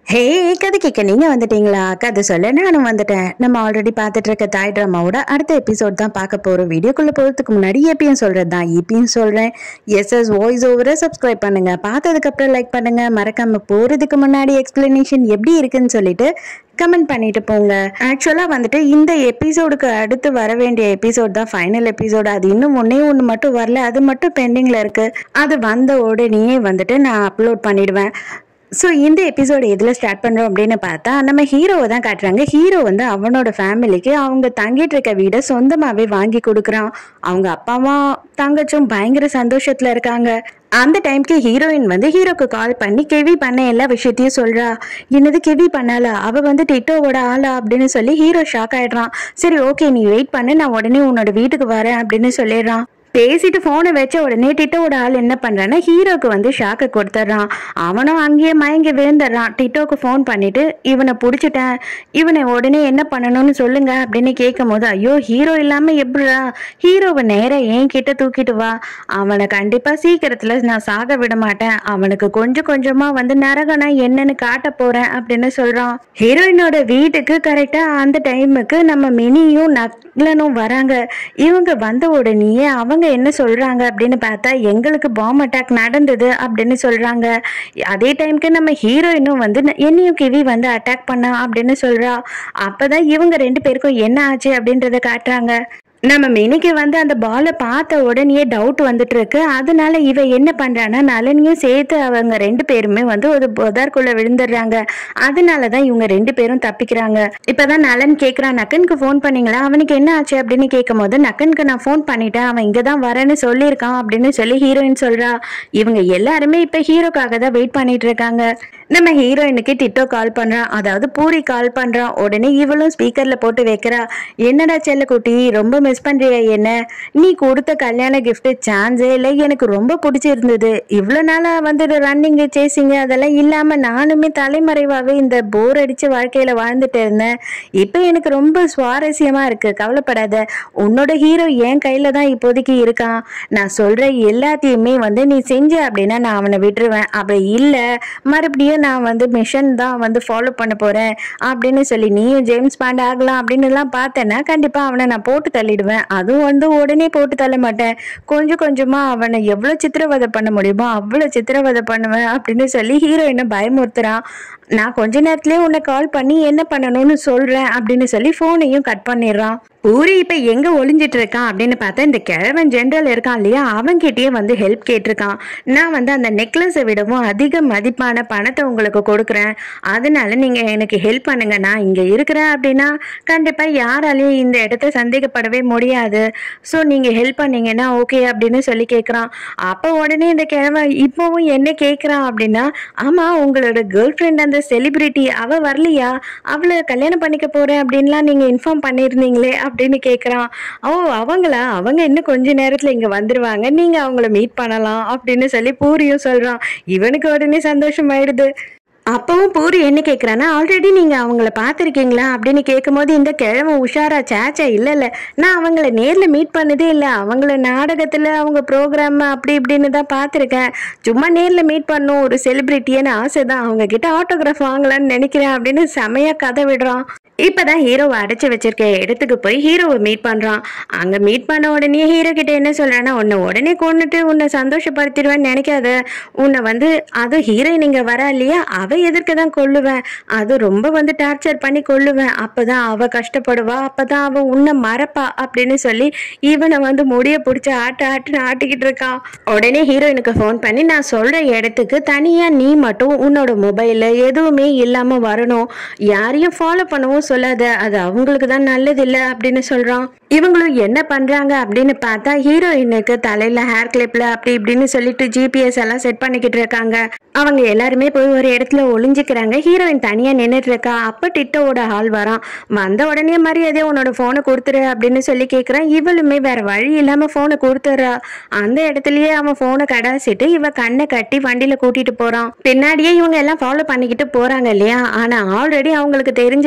ஹே கதை கேட்க நீங்க வந்துட்டீங்களா கதை சொல்ல நானும் வந்துட்டேன் நம்ம ஆல்ரெடி பார்த்துட்டு இருக்க தாய் ட்ராமாவோட அடுத்த எபிசோட் தான் பார்க்க போறோம் வீடியோக்குள்ள போறதுக்கு முன்னாடி எப்பயும் சொல்றது தான் இப்பயும் சொல்றேன் எஸ் எஸ் வாய்ஸ் ஓவரை சப்ஸ்கிரைப் பண்ணுங்க பார்த்ததுக்கு அப்புறம் லைக் பண்ணுங்க மறக்காம போறதுக்கு முன்னாடி எக்ஸ்பிளனேஷன் எப்படி இருக்குன்னு சொல்லிட்டு கமெண்ட் பண்ணிட்டு போங்க ஆக்சுவலா வந்துட்டு இந்த எபிசோடுக்கு அடுத்து வர வேண்டிய எபிசோட் தான் ஃபைனல் எபிசோடு அது இன்னும் ஒன்னே ஒன்று மட்டும் வரல அது மட்டும் பெண்டிங்ல இருக்கு அது வந்த உடனே வந்துட்டு நான் அப்லோட் பண்ணிடுவேன் ஸோ இந்த எபிசோடு எதில் ஸ்டார்ட் பண்ணுறோம் அப்படின்னு பார்த்தா நம்ம ஹீரோவை தான் காட்டுறாங்க ஹீரோ வந்து அவனோட ஃபேமிலிக்கு அவங்க தங்கிட்டு இருக்க வீடை சொந்தமாகவே வாங்கி கொடுக்குறான் அவங்க அப்பாவும் தங்கச்சும் பயங்கர சந்தோஷத்தில் இருக்காங்க அந்த டைம்க்கு ஹீரோயின் வந்து ஹீரோக்கு கால் பண்ணி கெவி பண்ண எல்லா விஷயத்தையும் சொல்றா என்னது கெவி பண்ணாலா அவ வந்து டிட்டோவோட ஆளா அப்படின்னு சொல்லி ஹீரோ ஷாக் ஆயிடுறான் சரி ஓகே நீ வெயிட் பண்ணு நான் உடனே உன்னோட வீட்டுக்கு வரேன் அப்படின்னு சொல்லிடுறான் பேசிட்டு போனை வச்ச உடனே டிட்டோவோட ஆள் என்ன பண்றான்னா ஹீரோக்கு வந்து ஷாக்கை கொடுத்துட்றான் அவனும் அங்கேயே மயங்கி விழுந்துடுறான் டிட்டோக்கு ஃபோன் பண்ணிட்டு இவனை பிடிச்சிட்டேன் இவனை உடனே என்ன பண்ணணும்னு சொல்லுங்க அப்படின்னு கேட்கும் போது ஐயோ ஹீரோ இல்லாம எப்படிடா ஹீரோவை நேரா என் கிட்ட தூக்கிட்டு வா அவனை கண்டிப்பா சீக்கிரத்துல நான் சாக விட மாட்டேன் அவனுக்கு கொஞ்சம் கொஞ்சமா வந்து நரகனா என்னன்னு காட்ட போறேன் அப்படின்னு சொல்றான் ஹீரோயினோட வீட்டுக்கு கரெக்டா அந்த டைமுக்கு நம்ம மினியும் நக்லனும் வராங்க இவங்க வந்த உடனேயே அவங்க என்ன சொல்றாங்க அப்படின்னு பார்த்தா எங்களுக்கு பாம் அட்டாக் நடந்தது அப்படின்னு சொல்றாங்க அதே டைம்க்கு நம்ம ஹீரோயினும் வந்து ந- என்னையும் கிவி வந்து அட்டாக் பண்ணா அப்படின்னு சொல்றா அப்பதான் இவங்க ரெண்டு பேருக்கும் என்ன ஆச்சு அப்படின்றத காட்டுறாங்க நம்ம மினிக்கு வந்து அந்த பாலை பார்த்த உடனே டவுட் வந்துட்டு இருக்கு அதனால இவ என்ன பண்றான்னா நலனையும் சேர்த்து அவங்க ரெண்டு பேருமே வந்து ஒரு புதார்க்குள்ள விழுந்துடுறாங்க அதனால தான் இவங்க ரெண்டு பேரும் தப்பிக்கிறாங்க இப்பதான் நலன் கேக்குறான் நக்கனுக்கு ஃபோன் பண்ணீங்களா அவனுக்கு என்ன ஆச்சு அப்படின்னு கேட்கும் போது நக்கனுக்கு நான் ஃபோன் பண்ணிட்டேன் அவன் இங்க தான் வரேன்னு சொல்லியிருக்கான் அப்படின்னு சொல்லி ஹீரோயின் சொல்றா இவங்க எல்லாருமே இப்ப ஹீரோக்காக தான் வெயிட் பண்ணிட்டு இருக்காங்க நம்ம ஹீரோயினுக்கு டிட்டோ கால் பண்றான் அதாவது பூரி கால் பண்றான் உடனே இவளும் ஸ்பீக்கர்ல போட்டு வைக்கிறா என்னடா செல்லக்குட்டி ரொம்ப மிஸ் பண்றியா என்ன நீ கொடுத்த கல்யாண gift சான்ஸே இல்லை எனக்கு ரொம்ப பிடிச்சிருந்தது இவ்வளோ நாளா வந்து ரன்னிங்கு சேசிங்க அதெல்லாம் இல்லாம நானுமே தலைமறைவாகவே இந்த போர் அடிச்ச வாழ்க்கையில வாழ்ந்துட்டு இருந்தேன் இப்போ எனக்கு ரொம்ப சுவாரஸ்யமா இருக்கு கவலைப்படாத உன்னோட ஹீரோ என் கையில தான் இப்போதைக்கு இருக்கான் நான் சொல்ற எல்லாத்தையுமே வந்து நீ செஞ்ச அப்படின்னா நான் அவனை விட்டுருவேன் அப்படி இல்லை மறுபடியும் நான் வந்து மிஷன் தான் வந்து ஃபாலோ பண்ண போறேன் அப்படின்னு சொல்லி நீயும் ஜேம்ஸ் பாண்ட் ஆகலாம் அப்படின்னு எல்லாம் பார்த்தேன்னா கண்டிப்பா அவனை நான் போட்டு தள்ளிடுவேன் அதுவும் வந்து உடனே போட்டு தள்ள மாட்டேன் கொஞ்சம் கொஞ்சமா அவனை எவ்வளவு சித்திரவதை பண்ண முடியுமோ அவ்வளவு சித்திரவதை பண்ணுவேன் அப்படின்னு சொல்லி ஹீரோயினை பயமுறுத்துறான் நான் கொஞ்ச நேரத்திலேயே உன்னை கால் பண்ணி என்ன பண்ணணும்னு சொல்றேன் அப்படின்னு சொல்லி போனையும் கட் பண்ணிடுறான் பூரி இப்ப எங்க ஒளிஞ்சிட்டு இருக்கான் அப்படின்னு பார்த்தா இந்த கிழவன் ஜென்ரல் இருக்கான் இல்லையா அவன்கிட்டயே வந்து ஹெல்ப் கேட்டிருக்கான் நான் வந்து அந்த நெக்லஸை விடவும் அதிக மதிப்பான பணத்தை உங்களுக்கு கொடுக்குறேன் அதனால நீங்க எனக்கு ஹெல்ப் பண்ணுங்க நான் இங்க இருக்கிறேன் அப்படின்னா கண்டிப்பா யாராலையும் இந்த இடத்த சந்தேகப்படவே முடியாது ஸோ நீங்க ஹெல்ப் பண்ணீங்கன்னா ஓகே அப்படின்னு சொல்லி கேட்குறான் அப்போ உடனே இந்த கிழவன் இப்போவும் என்ன கேட்குறான் அப்படின்னா ஆமா உங்களோட கேர்ள் ஃப்ரெண்ட் அந்த செலிபிரிட்டி அவ வரலையா அவளை கல்யாணம் பண்ணிக்க போறேன் அப்படின்லாம் நீங்க இன்ஃபார்ம் பண்ணியிருந்தீங்களே அப்படின்னு கேட்குறான் ஓ அவங்களா அவங்க இன்னும் கொஞ்ச நேரத்துல இங்க வந்துருவாங்க நீங்க அவங்கள மீட் பண்ணலாம் அப்படின்னு சொல்லி பூரியும் சொல்றான் இவனுக்கு உடனே சந்தோஷமாயிடுது அப்பவும் பூரி என்ன கேட்குறான்னா ஆல்ரெடி நீங்கள் அவங்கள பார்த்துருக்கீங்களா அப்படின்னு கேட்கும்போது இந்த கிழமை உஷாரா சேச்சா இல்லை இல்லை நான் அவங்கள நேரில் மீட் பண்ணதே இல்லை அவங்கள நாடகத்தில் அவங்க ப்ரோக்ராம் அப்படி இப்படின்னு தான் பார்த்துருக்கேன் சும்மா நேரில் மீட் பண்ணும் ஒரு செலிபிரிட்டின்னு ஆசை தான் அவங்க கிட்ட ஆட்டோகிராஃப் வாங்கலாம்னு நினைக்கிறேன் அப்படின்னு செமையா கதை விடுறான் இப்பதான் ஹீரோவை அடைச்சு வச்சிருக்க இடத்துக்கு போய் ஹீரோவை மீட் பண்றான் அங்க மீட் பண்ண உடனே ஹீரோ கிட்ட என்ன சொல்றான்னா உன்னை உடனே கொண்டுட்டு உன்னை சந்தோஷப்படுத்திடுவேன்னு நினைக்காத உன்னை வந்து அது ஹீரோயின் இங்க வரா இல்லையா அவ எதிர்க்க தான் கொல்லுவேன் அது ரொம்ப வந்து டார்ச்சர் பண்ணி கொல்லுவேன் அப்பதான் அவ கஷ்டப்படுவா அப்பதான் அவ உன்னை மறப்பா அப்படின்னு சொல்லி இவனை வந்து முடிய பிடிச்சி ஆட்டு ஆட்டுன்னு ஆட்டிக்கிட்டு இருக்கான் உடனே ஹீரோயினுக்கு ஃபோன் பண்ணி நான் சொல்ற இடத்துக்கு தனியா நீ மட்டும் உன்னோட மொபைல்ல எதுவுமே இல்லாம வரணும் யாரையும் ஃபாலோ பண்ணவும் சொல்லாத அது அவங்களுக்கு தான் நல்லது இல்லை அப்படின்னு சொல்றான் இவங்களும் என்ன பண்றாங்க அப்படின்னு பார்த்தா ஹீரோயினுக்கு தலையில ஹேர் கிளிப்ல அப்படி இப்படின்னு சொல்லிட்டு ஜிபிஎஸ் எல்லாம் செட் பண்ணிக்கிட்டு இருக்காங்க அவங்க எல்லாருமே போய் ஒரு இடத்துல ஒளிஞ்சுக்கிறாங்க ஹீரோயின் தனியா நின்னுட்டு இருக்கா அப்ப டிட்டோவோட ஆள் வரான் வந்த உடனே மரியாதையா உன்னோட போனை கொடுத்துரு அப்படின்னு சொல்லி கேக்குறான் இவளுமே வேற வழி இல்லாம போனை கொடுத்துட்றா அந்த இடத்துலயே அவன் போனை கடாசிட்டு இவ கண்ணை கட்டி வண்டியில கூட்டிட்டு போறான் பின்னாடியே இவங்க எல்லாம் ஃபாலோ பண்ணிக்கிட்டு போறாங்க இல்லையா ஆனா ஆல்ரெடி அவங்களுக்கு தெரிஞ்சிருக்கு இவங்க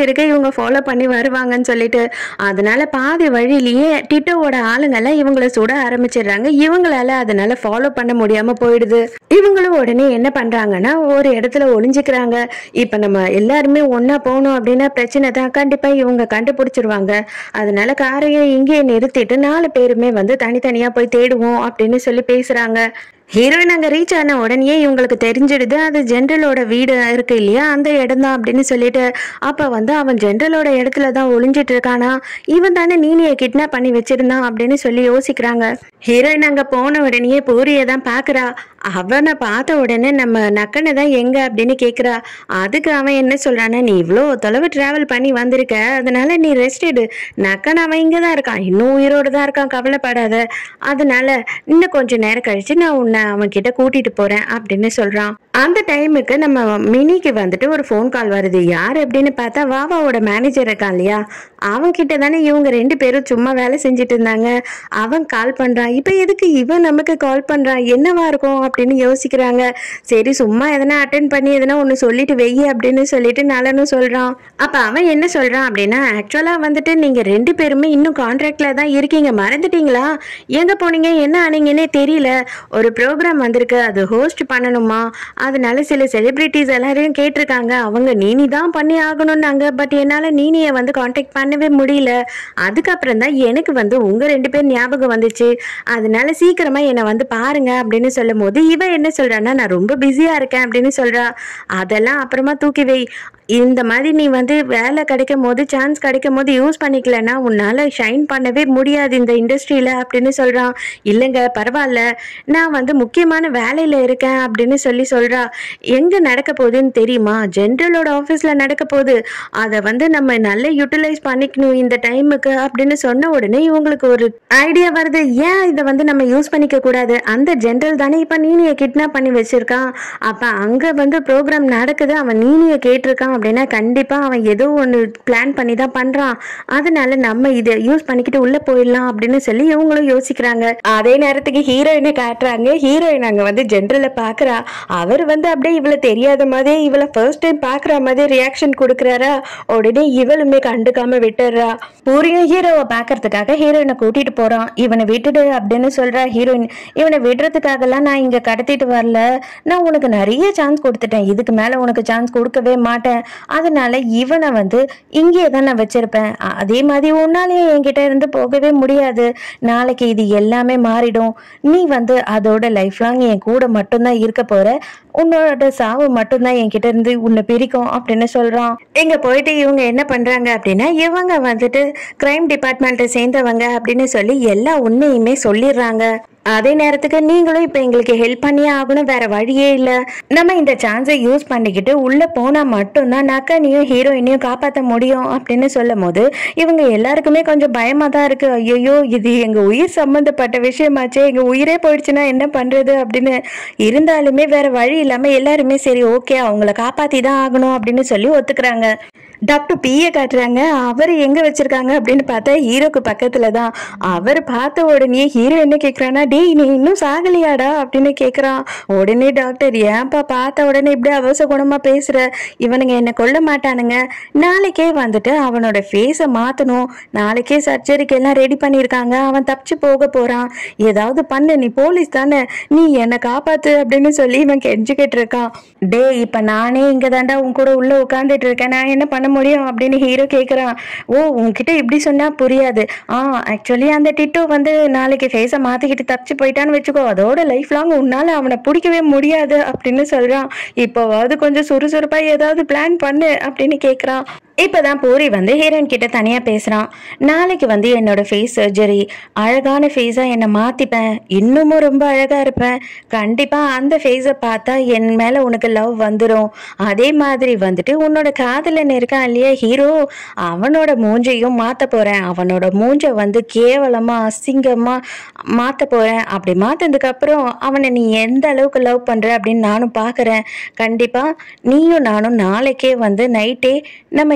இவங்க ஃபாலோ பண்ணி வருவாங்கன்னு சொல்லிட்டு அதனால பாதி வழியிலேயே டிட்டோவோட ஆளுங்கெல்லாம் இவங்கள சுட ஆரம்பிச்சிடுறாங்க இவங்களால அதனால ஃபாலோ பண்ண முடியாம போயிடுது இவங்களும் உடனே என்ன பண்றாங்கன்னா ஒரு இடத்துல ஒளிஞ்சுக்கிறாங்க இப்ப நம்ம எல்லாருமே ஒண்ணா போகணும் அப்படின்னா பிரச்சனை தான் கண்டிப்பா இவங்க கண்டுபிடிச்சிருவாங்க அதனால காரையும் இங்கேயே நிறுத்திட்டு நாலு பேருமே வந்து தனித்தனியா போய் தேடுவோம் அப்படின்னு சொல்லி பேசுறாங்க ஹீரோயின் அங்கே ரீச் ஆன உடனே இவங்களுக்கு தெரிஞ்சிடுது அது ஜென்ரலோட வீடு இருக்கு இல்லையா அந்த இடம் தான் அப்படின்னு சொல்லிட்டு அப்போ வந்து அவன் ஜென்ரலோட இடத்துல தான் ஒளிஞ்சிட்டு இருக்கானா இவன் தானே நீனியை கிட்னாப் பண்ணி வச்சிருந்தான் அப்படின்னு சொல்லி யோசிக்கிறாங்க ஹீரோயின் அங்கே போன உடனே பூரியை தான் பார்க்குறா அவனை பார்த்த உடனே நம்ம நக்கனை தான் எங்க அப்படின்னு கேட்குறா அதுக்கு அவன் என்ன சொல்றான்னா நீ இவ்வளோ தொலைவு டிராவல் பண்ணி வந்திருக்க அதனால நீ ரெஸ்ட் எடு நக்கன் அவன் இங்கே தான் இருக்கான் இன்னும் உயிரோடு தான் இருக்கான் கவலைப்படாத அதனால இன்னும் கொஞ்சம் நேரம் கழிச்சு நான் உன்னை அவன் கிட்ட கூட்டிட்டு போறேன் அப்படின்னு சொல்றான் அந்த டைமுக்கு நம்ம மினிக்கு வந்துட்டு ஒரு ஃபோன் கால் வருது யார் அப்படின்னு பார்த்தா வாவாவோட மேனேஜர் இருக்கான் இல்லையா அவன் கிட்ட தானே இவங்க ரெண்டு பேரும் சும்மா வேலை செஞ்சுட்டு இருந்தாங்க அவன் கால் பண்றான் இப்போ எதுக்கு இவன் நமக்கு கால் பண்றான் என்னவா இருக்கும் அப்படின்னு யோசிக்கிறாங்க சரி சும்மா எதனா அட்டன் பண்ணி எதனா ஒன்று சொல்லிட்டு வெய்ய அப்படின்னு சொல்லிட்டு நலனும் சொல்றான் அப்ப அவன் என்ன சொல்றான் அப்படின்னா ஆக்சுவலா வந்துட்டு நீங்க ரெண்டு பேருமே இன்னும் கான்ட்ராக்ட்ல தான் இருக்கீங்க மறந்துட்டீங்களா எங்க போனீங்க என்ன ஆனீங்கன்னே தெரியல ஒரு ப்ரோக்ராம் வந்திருக்கு அது ஹோஸ்ட் பண்ணணுமா அதனால சில செலிபிரிட்டிஸ் எல்லாரையும் கேட்டிருக்காங்க அவங்க நீனி தான் பண்ணி ஆகணும்னாங்க பட் என்னால நீனியை வந்து காண்டாக்ட் பண்ணவே முடியல அதுக்கப்புறம் தான் எனக்கு வந்து உங்க ரெண்டு பேர் ஞாபகம் வந்துச்சு அதனால சீக்கிரமா என்னை வந்து பாருங்க அப்படின்னு சொல்லும் போது இவ என்ன சொல்றான்னா நான் ரொம்ப பிஸியா இருக்கேன் அப்படின்னு சொல்றா அதெல்லாம் அப்புறமா தூக்கி வை இந்த மாதிரி நீ வந்து வேலை கிடைக்கும் போது சான்ஸ் கிடைக்கும் போது யூஸ் பண்ணிக்கலன்னா உன்னால ஷைன் பண்ணவே முடியாது இந்த இண்டஸ்ட்ரியில அப்படின்னு சொல்றான் இல்லைங்க பரவாயில்ல நான் வந்து முக்கியமான வேலையில இருக்கேன் அப்படின்னு சொல்லி சொல்றா எங்க நடக்க போகுதுன்னு தெரியுமா ஜென்ரலோட ஆஃபீஸ்ல நடக்க போகுது அதை வந்து நம்ம நல்லா யூட்டிலைஸ் பண்ணிக்கணும் இந்த டைமுக்கு அப்படின்னு சொன்ன உடனே இவங்களுக்கு ஒரு ஐடியா வருது ஏன் இதை வந்து நம்ம யூஸ் பண்ணிக்க கூடாது அந்த ஜென்ரல் தானே இப்ப நீனியை கிட்னாப் பண்ணி வச்சிருக்கான் அப்ப அங்க வந்து ப்ரோக்ராம் நடக்குது அவன் நீனியை கேட்டிருக்கான் அப்படின்னா கண்டிப்பா அவன் ஏதோ ஒன்று பிளான் பண்ணி தான் பண்றான் அதனால நம்ம இதை யூஸ் பண்ணிக்கிட்டு உள்ள போயிடலாம் அப்படின்னு சொல்லி இவங்களும் யோசிக்கிறாங்க அதே நேரத்துக்கு ஹீரோயினை காட்டுறாங்க ஹீரோயின் அங்க வந்து ஜென்ரலை பாக்குறா அவர் வந்து அப்படியே இவளை தெரியாத மாதிரி இவளை ஃபர்ஸ்ட் டைம் பாக்குற மாதிரி ரியாக்ஷன் கொடுக்குறாரா உடனே இவளுமே கண்டுக்காம விட்டுறா பூரியும் ஹீரோவை பாக்குறதுக்காக ஹீரோயினை கூட்டிட்டு போறான் இவனை விட்டுடு அப்படின்னு சொல்றா ஹீரோயின் இவனை விடுறதுக்காகலாம் நான் இங்க கடத்திட்டு வரல நான் உனக்கு நிறைய சான்ஸ் கொடுத்துட்டேன் இதுக்கு மேல உனக்கு சான்ஸ் கொடுக்கவே மாட்டேன் அதனால இவனை வந்து இங்கேயே தான் நான் வச்சிருப்பேன் அ- அதே மாதிரி உன்னாலேயே என்கிட்ட இருந்து போகவே முடியாது நாளைக்கு இது எல்லாமே மாறிடும் நீ வந்து அதோட லைஃப் லாங் என் கூட மட்டும்தான் இருக்க போற உன்னோட சாவு மட்டும்தான் என்கிட்ட இருந்து உன்னை பிரிக்கும் அப்படின்னு சொல்றான் இங்க போயிட்டு இவங்க என்ன பண்றாங்க அப்படின்னா இவங்க வந்துட்டு கிரைம் டிபார்ட்மெண்ட்டை சேர்ந்தவங்க அப்படின்னு சொல்லி எல்லா உண்மையுமே சொல்லிடுறாங்க அதே நேரத்துக்கு நீங்களும் இப்போ எங்களுக்கு ஹெல்ப் பண்ணியே ஆகணும் வேற வழியே இல்லை நம்ம இந்த சான்ஸை யூஸ் பண்ணிக்கிட்டு உள்ள போனா மட்டும்தான் நக்கனையும் ஹீரோயினையும் காப்பாற்ற முடியும் அப்படின்னு சொல்லும் போது இவங்க எல்லாருக்குமே கொஞ்சம் பயமா தான் இருக்கு ஐயோ இது எங்க உயிர் சம்பந்தப்பட்ட விஷயமாச்சே எங்க உயிரே போயிடுச்சுன்னா என்ன பண்றது அப்படின்னு இருந்தாலுமே வேற வழி இல்லாம எல்லாருமே சரி ஓகே அவங்கள காப்பாத்தி தான் ஆகணும் அப்படின்னு சொல்லி ஒத்துக்கிறாங்க டாக்டர் பிஏ காட்டுறாங்க அவர் எங்க வச்சிருக்காங்க அப்படின்னு பார்த்தா ஹீரோக்கு பக்கத்துல தான் அவர் பார்த்த உடனே ஹீரோ என்ன கேக்குறான்னா டேய் நீ இன்னும் சாகலையாடா அப்படின்னு கேக்குறான் உடனே டாக்டர் ஏன்பா பார்த்த உடனே இப்படி அவசர குணமா பேசுற இவனுங்க என்ன கொல்ல மாட்டானுங்க நாளைக்கே வந்துட்டு அவனோட ஃபேஸை மாத்தணும் நாளைக்கே சர்ஜரிக்கு எல்லாம் ரெடி பண்ணியிருக்காங்க அவன் தப்பிச்சு போக போறான் ஏதாவது பண்ணு நீ போலீஸ் தானே நீ என்னை காப்பாத்து அப்படின்னு சொல்லி இவன் கெஞ்சிக்கிட்டு இருக்கான் டே இப்ப நானே இங்க தாண்டா உன் கூட உள்ள உட்காந்துட்டு இருக்கேன் நான் என்ன பண்ண முடியும் அப்படின்னு ஹீரோ கேக்குறான் ஓ உன்கிட்ட இப்படி சொன்னா புரியாது ஆ ஆக்சுவலி அந்த டிட்டோ வந்து நாளைக்கு ஃபேஸை மாத்திக்கிட்டு தப்பிச்சு போயிட்டான்னு வச்சுக்கோ அதோட லைஃப் லாங் உன்னால அவனை பிடிக்கவே முடியாது அப்படின்னு சொல்றான் இப்போவாவது கொஞ்சம் சுறுசுறுப்பா ஏதாவது பிளான் பண்ணு அப்படின்னு கேக்குறான் இப்பதான் பூரி வந்து ஹீரோயின் கிட்ட தனியா பேசுறான் நாளைக்கு வந்து என்னோட ஃபேஸ் சர்ஜரி அழகான ஃபேஸா என்னை மாத்திப்பேன் இன்னமும் ரொம்ப அழகா இருப்பேன் கண்டிப்பா அந்த ஃபேஸை பார்த்தா என் மேல உனக்கு லவ் வந்துடும் அதே மாதிரி வந்துட்டு உன்னோட காதலன் இருக்கான் இல்லையா ஹீரோ அவனோட மூஞ்சையும் மாத்த போறேன் அவனோட மூஞ்ச வந்து கேவலமா அசிங்கமா மாத்த போறேன் அப்படி மாத்ததுக்கு அப்புறம் அவனை நீ எந்த அளவுக்கு லவ் பண்ற அப்படின்னு நானும் பாக்குறேன் கண்டிப்பா நீயும் நானும் நாளைக்கே வந்து நைட்டே நம்ம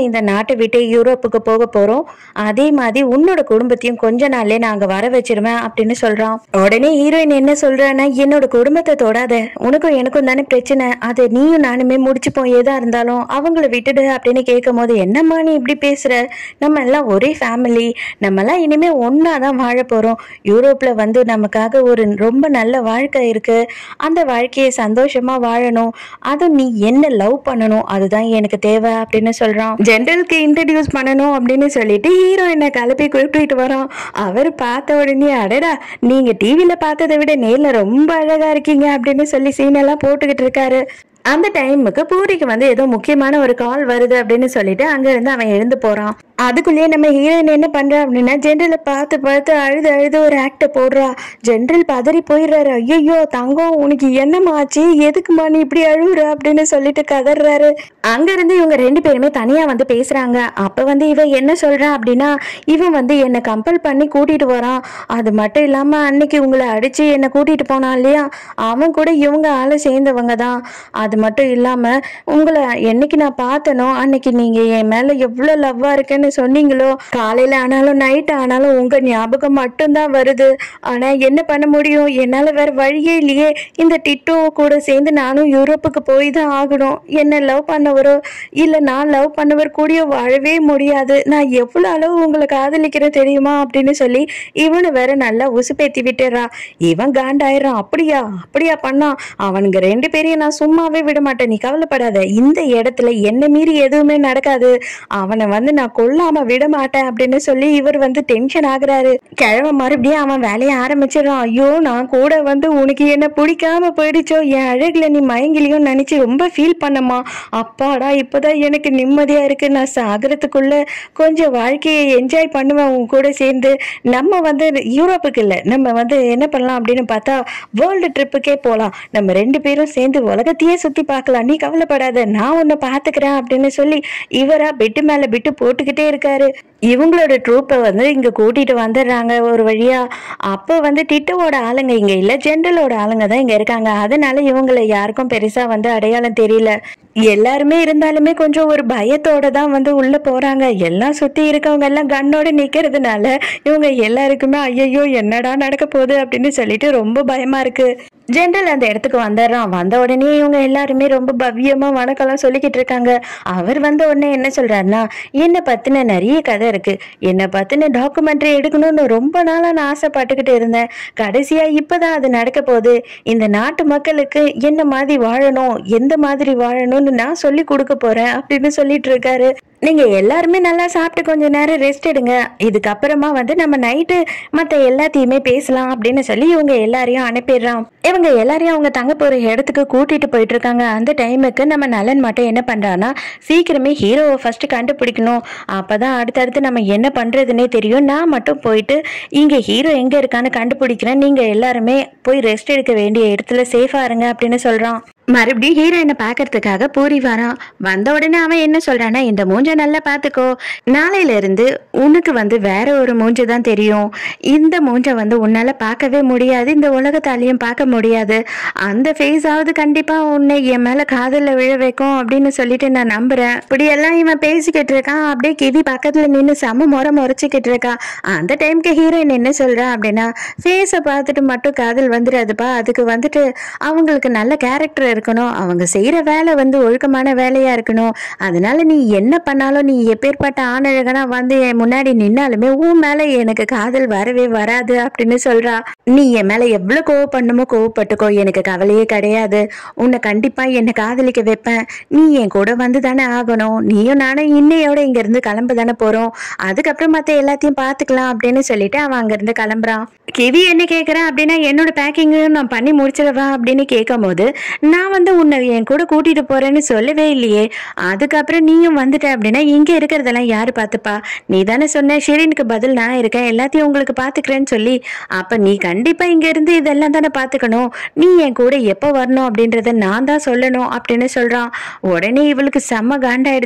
இந்த நாட்டை விட்டு யூரோப்புக்கு போக போறோம் அதே மாதிரி உன்னோட குடும்பத்தையும் கொஞ்ச நாள்லயே நான் அங்க வர வச்சிருவேன் அப்படின்னு சொல்றான் உடனே ஹீரோயின் என்ன சொல்றான்னா என்னோட குடும்பத்தை தொடாத உனக்கும் எனக்கும் தானே பிரச்சனை அது நீயும் நானுமே முடிச்சுப்போம் ஏதா இருந்தாலும் அவங்கள விட்டுடு அப்படின்னு கேட்கும் போது என்னம்மா நீ இப்படி பேசுற நம்ம எல்லாம் ஒரே ஃபேமிலி நம்ம எல்லாம் இனிமே ஒன்னா தான் வாழ போறோம் யூரோப்ல வந்து நமக்காக ஒரு ரொம்ப நல்ல வாழ்க்கை இருக்கு அந்த வாழ்க்கையை சந்தோஷமா வாழணும் அதுவும் நீ என்ன லவ் பண்ணணும் அதுதான் எனக்கு தேவை அப்படின்னு சொல்றான் ஜென்ரலுக்கு இன்ட்ரடியூஸ் பண்ணணும் அப்படின்னு சொல்லிட்டு ஹீரோ என்ன கிளப்பி கூப்பிட்டுட்டு வரோம் அவர் பார்த்த உடனே அடடா நீங்க டிவில பார்த்ததை விட நேர்ல ரொம்ப அழகா இருக்கீங்க அப்படின்னு சொல்லி சீன் எல்லாம் போட்டுக்கிட்டு இருக்காரு அந்த டைமுக்கு பூரிக்கு வந்து ஏதோ முக்கியமான ஒரு கால் வருது அப்படின்னு சொல்லிட்டு அங்க இருந்து அவன் எழுந்து போறான் அதுக்குள்ளேயே நம்ம ஹீரோயின் என்ன பண்றா அப்படின்னா ஜென்ரலை பார்த்து பார்த்து அழுது அழுது ஒரு ஆக்ட போடுறா ஜென்ரல் பதறி போயிடுறாரு ஐயோ தங்கம் உனக்கு என்னம்மா ஆச்சு எதுக்குமா நீ இப்படி அழுகுற அப்படின்னு சொல்லிட்டு கதறாரு அங்க இருந்து இவங்க ரெண்டு பேருமே தனியா வந்து பேசுறாங்க அப்ப வந்து இவன் என்ன சொல்றான் அப்படின்னா இவன் வந்து என்னை கம்பல் பண்ணி கூட்டிட்டு வரான் அது மட்டும் இல்லாம அன்னைக்கு உங்களை அடிச்சு என்னை கூட்டிட்டு போனான் இல்லையா அவன் கூட இவங்க ஆளை சேர்ந்தவங்க தான் அது மட்டும் இல்லாம உங்களை என்னைக்கு நான் பார்த்தனோ அன்னைக்கு நீங்க என் மேல எவ்வளவு லவ்வா இருக்கேன்னு சொன்னீங்களோ காலையில ஆனாலும் நைட் ஆனாலும் உங்க ஞாபகம் மட்டும்தான் வருது ஆனா என்ன பண்ண முடியும் என்னால வேற வழியே இல்லையே இந்த டிட்டோ கூட சேர்ந்து நானும் யூரோப்புக்கு போய் தான் ஆகணும் என்ன லவ் பண்ணவரோ இல்ல நான் லவ் பண்ணவர் கூடயோ வாழவே முடியாது நான் எவ்வளவு அளவு உங்களை காதலிக்கிறேன் தெரியுமா அப்படின்னு சொல்லி இவனை வேற நல்லா உசுப்பேத்தி விட்டுறா இவன் காண்டாயிரம் அப்படியா அப்படியா பண்ணான் அவனுங்க ரெண்டு பேரையும் நான் சும்மாவே விட மாட்டேன் நீ கவலைப்படாத இந்த இடத்துல என்ன மீறி எதுவுமே நடக்காது அவனை வந்து நான் கொல்லாம விட மாட்டேன் அப்படின்னு சொல்லி இவர் வந்து டென்ஷன் ஆகுறாரு கிழமை மறுபடியும் அவன் வேலையை ஆரம்பிச்சிடறான் ஐயோ நான் கூட வந்து உனக்கு என்ன பிடிக்காம போயிடுச்சோ என் அழகுல நீ மயங்கிலியோ நினைச்சு ரொம்ப ஃபீல் பண்ணமா அப்பாடா இப்போதான் எனக்கு நிம்மதியா இருக்கு நான் சாகிறதுக்குள்ள கொஞ்சம் வாழ்க்கையை என்ஜாய் பண்ணுவேன் உன் கூட சேர்ந்து நம்ம வந்து யூரோப்புக்கு இல்லை நம்ம வந்து என்ன பண்ணலாம் அப்படின்னு பார்த்தா வேர்ல்டு ட்ரிப்புக்கே போகலாம் நம்ம ரெண்டு பேரும் சேர்ந்து உலகத்தையே சுத்தி பார்க்கலாம் நீ கவலைப்படாத நான் உன்னை பார்த்துக்கிறேன் அப்படின்னு சொல்லி இவரா பெட்டு மேல பிட்டு போட்டுக்கிட்டே இருக்காரு இவங்களோட ட்ரூப்பை வந்து இங்க கூட்டிட்டு வந்துடுறாங்க ஒரு வழியா அப்போ வந்து டிட்டோவோட ஆளுங்க இங்க இல்ல ஜென்ரலோட ஆளுங்க தான் இங்க இருக்காங்க அதனால இவங்களை யாருக்கும் பெருசா வந்து அடையாளம் தெரியல எல்லாருமே இருந்தாலுமே கொஞ்சம் ஒரு பயத்தோட தான் வந்து உள்ள போறாங்க எல்லாம் சுத்தி இருக்கவங்க எல்லாம் கண்ணோட நிக்கிறதுனால இவங்க எல்லாருக்குமே ஐயோ என்னடா நடக்க போகுது அப்படின்னு சொல்லிட்டு ரொம்ப பயமா இருக்கு ஜென்ரல் அந்த இடத்துக்கு வந்துடுறான் வந்த உடனே இவங்க எல்லாருமே ரொம்ப பவ்யமா வணக்கம்லாம் சொல்லிக்கிட்டு இருக்காங்க அவர் வந்த உடனே என்ன சொல்றாருன்னா என்னை பத்தின நிறைய கதை இருக்கு என்னை பத்தின டாக்குமெண்ட்ரி எடுக்கணும்னு ரொம்ப நாளா நான் ஆசைப்பட்டுக்கிட்டு இருந்தேன் கடைசியா இப்பதான் அது நடக்க போகுது இந்த நாட்டு மக்களுக்கு என்ன மாதிரி வாழணும் எந்த மாதிரி வாழணும்னு நான் சொல்லி கொடுக்க போறேன் அப்படின்னு சொல்லிட்டு இருக்காரு நீங்க எல்லாருமே நல்லா சாப்பிட்டு கொஞ்ச நேரம் ரெஸ்ட் எடுங்க இதுக்கப்புறமா வந்து நம்ம நைட்டு மத்த எல்லாத்தையுமே பேசலாம் அப்படின்னு சொல்லி இவங்க எல்லாரையும் அனுப்பிடுறான் இவங்க எல்லாரையும் அவங்க தங்க போற இடத்துக்கு கூட்டிட்டு போயிட்டு இருக்காங்க அந்த டைமுக்கு நம்ம நலன் மட்டும் என்ன பண்றான்னா சீக்கிரமே ஹீரோவை ஃபர்ஸ்ட் கண்டுபிடிக்கணும் அப்பதான் அடுத்தடுத்து நம்ம என்ன பண்றதுன்னே தெரியும் நான் மட்டும் போயிட்டு இங்க ஹீரோ எங்க இருக்கான்னு கண்டுபிடிக்கிறேன் நீங்க எல்லாருமே போய் ரெஸ்ட் எடுக்க வேண்டிய இடத்துல சேஃபா இருங்க அப்படின்னு சொல்றான் மறுபடியும் ஹீரோயினை பார்க்கறதுக்காக பூரி வரான் வந்த உடனே அவன் என்ன சொல்றான்னா இந்த மூஞ்ச நல்லா பார்த்துக்கோ நாளையில இருந்து உனக்கு வந்து வேற ஒரு மூஞ்ச தான் தெரியும் இந்த மூஞ்ச வந்து உன்னால பார்க்கவே முடியாது இந்த உலகத்தாலையும் பார்க்க முடியாது அந்த ஃபேஸ் ஆவது கண்டிப்பா உன்னை என் மேல காதல்ல விழ வைக்கும் அப்படின்னு சொல்லிட்டு நான் நம்புறேன் இப்படியெல்லாம் இவன் பேசிக்கிட்டு இருக்கான் அப்படியே கிவி பக்கத்துல நின்று செம முறை முறைச்சிக்கிட்டு இருக்கா அந்த டைம்க்கு ஹீரோயின் என்ன சொல்றா அப்படின்னா ஃபேஸை பார்த்துட்டு மட்டும் காதல் வந்துடாதுப்பா அதுக்கு வந்துட்டு அவங்களுக்கு நல்ல கேரக்டர் இருக்கணும் அவங்க செய்யற வேலை வந்து ஒழுக்கமான வேலையா இருக்கணும் அதனால நீ என்ன பண்ணாலும் நீ எப்பேற்பட்ட ஆணழகனா வந்து என் முன்னாடி நின்னாலுமே உன் மேல எனக்கு காதல் வரவே வராது அப்படின்னு சொல்றா நீ என் மேல எவ்வளவு கோவப்படணுமோ கோவப்பட்டுக்கோ எனக்கு கவலையே கிடையாது உன்னை கண்டிப்பா என்னை காதலிக்க வைப்பேன் நீ என் கூட வந்து தானே ஆகணும் நீயும் நானும் இன்னையோட இங்க இருந்து கிளம்ப தானே போறோம் அதுக்கப்புறம் மத்த எல்லாத்தையும் பாத்துக்கலாம் அப்படின்னு சொல்லிட்டு அவன் அங்க இருந்து கிளம்புறான் கிவி என்ன கேக்குறேன் அப்படின்னா என்னோட பேக்கிங்கையும் நான் பண்ணி முடிச்சிடவா அப்படின்னு கேட்கும் போது நான் வந்து உன்னை என் கூட கூட்டிட்டு போறேன்னு சொல்லவே இல்லையே அதுக்கப்புறம் நீயும் வந்துட்ட அப்படின்னா இங்க இருக்கிறதெல்லாம் யாரு பார்த்துப்பா நீ தானே சொன்ன ஷெரீனுக்கு பதில் நான் இருக்கேன் எல்லாத்தையும் உங்களுக்கு பாத்துக்கிறேன்னு சொல்லி அப்ப நீ கண்டிப்பா இங்க இருந்து இதெல்லாம் தானே பாத்துக்கணும் நீ என் கூட எப்போ வரணும் அப்படின்றத நான் தான் சொல்லணும் அப்படின்னு சொல்றான் உடனே இவளுக்கு செம்ம காண்டாயிடுது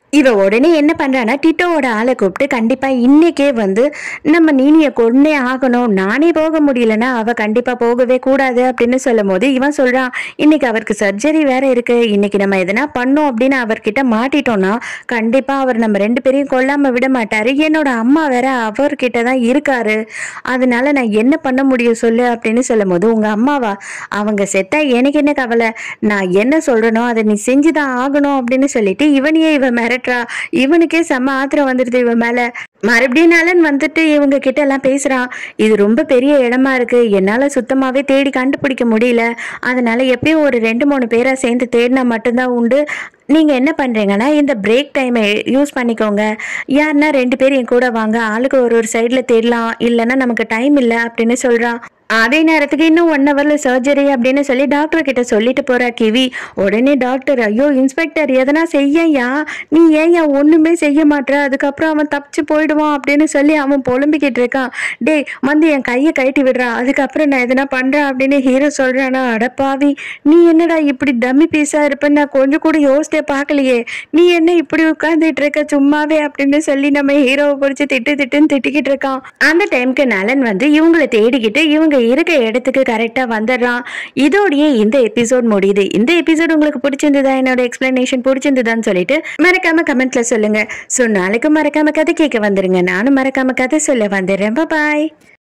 இவ உடனே என்ன பண்றானா டிட்டோவோட ஆளை கூப்பிட்டு கண்டிப்பா இன்னைக்கே வந்து நம்ம நீனிய கொன்னே ஆகணும் நானே போக முடியலன்னா அவ கண்டிப்பா போகவே கூடாது அப்படின்னு சொல்லும் போது இவன் சொல்றான் இன்னைக்கு அவருக்கு சர்ஜரி வேற இருக்கு இன்னைக்கு நம்ம எதனா பண்ணோம் அப்படின்னு அவர்கிட்ட மாட்டிட்டோம்னா கண்டிப்பா அவர் நம்ம ரெண்டு பேரையும் கொல்லாம விட மாட்டாரு என்னோட அம்மா வேற அவர்கிட்ட தான் இருக்காரு அதனால நான் என்ன பண்ண முடியும் சொல்லு அப்படின்னு சொல்லும் போது உங்க அம்மாவா அவங்க செத்தா எனக்கு என்ன கவலை நான் என்ன சொல்றேனோ அதை நீ செஞ்சுதான் ஆகணும் அப்படின்னு சொல்லிட்டு இவனையே இவன் மிரட்டுறா இவனுக்கே செம்ம ஆத்திரம் வந்துடுது இவன் மேல மறுபடியும் நலன் வந்துட்டு இவங்க கிட்ட எல்லாம் பேசுறான் இது ரொம்ப பெரிய இடமா இருக்கு என்னால சுத்தமாவே தேடி கண்டுபிடிக்க முடியல அதனால எப்படியும் ஒரு ரெண்டு மூணு பேரா சேர்ந்து தேடினா மட்டும்தான் உண்டு நீங்க என்ன பண்றீங்கன்னா இந்த பிரேக் டைமை யூஸ் பண்ணிக்கோங்க யாருன்னா ரெண்டு பேர் என் கூட வாங்க ஆளுக்கு ஒரு ஒரு சைடுல தேடலாம் இல்லைன்னா நமக்கு டைம் இல்லை அப்படின்னு சொல்றான் அதே நேரத்துக்கு இன்னும் ஒன் ஹவர்ல சர்ஜரி அப்படின்னு சொல்லி டாக்டர் கிட்ட சொல்லிட்டு போறா கிவி உடனே டாக்டர் ஐயோ இன்ஸ்பெக்டர் எதனா செய்யயா நீ ஏன் ஒண்ணுமே செய்ய மாட்ற அதுக்கப்புறம் அவன் தப்பிச்சு போயிடுவான் அப்படின்னு சொல்லி அவன் புலம்பிக்கிட்டு இருக்கான் டேய் வந்து என் கையை கழட்டி விடுறான் அதுக்கப்புறம் நான் எதனா பண்றேன் அப்படின்னு ஹீரோ சொல்றானா அடப்பாவி நீ என்னடா இப்படி டம்மி பீஸா இருப்பேன்னு நான் கொஞ்சம் கூட யோசித்தே பார்க்கலையே நீ என்ன இப்படி உட்கார்ந்துட்டு இருக்க சும்மாவே அப்படின்னு சொல்லி நம்ம ஹீரோவை பிடிச்சி திட்டு திட்டுன்னு திட்டிக்கிட்டு இருக்கான் அந்த டைம்க்கு நலன் வந்து இவங்களை தேடிக்கிட்டு இவங்க இருக்க இடத்துக்கு கரெக்டா வந்துடுறான் இதோடயே இந்த எபிசோட் முடியுது இந்த எபிசோட் உங்களுக்கு பிடிச்சிருந்ததா என்னோட எக்ஸ்பிளனேஷன் பிடிச்சிருந்ததான்னு சொல்லிட்டு மறக்காம கமெண்ட்ல சொல்லுங்க ஸோ நாளைக்கு மறக்காம கதை கேட்க வந்துருங்க நானும் மறக்காம கதை சொல்ல வந்துடுறேன் பாய்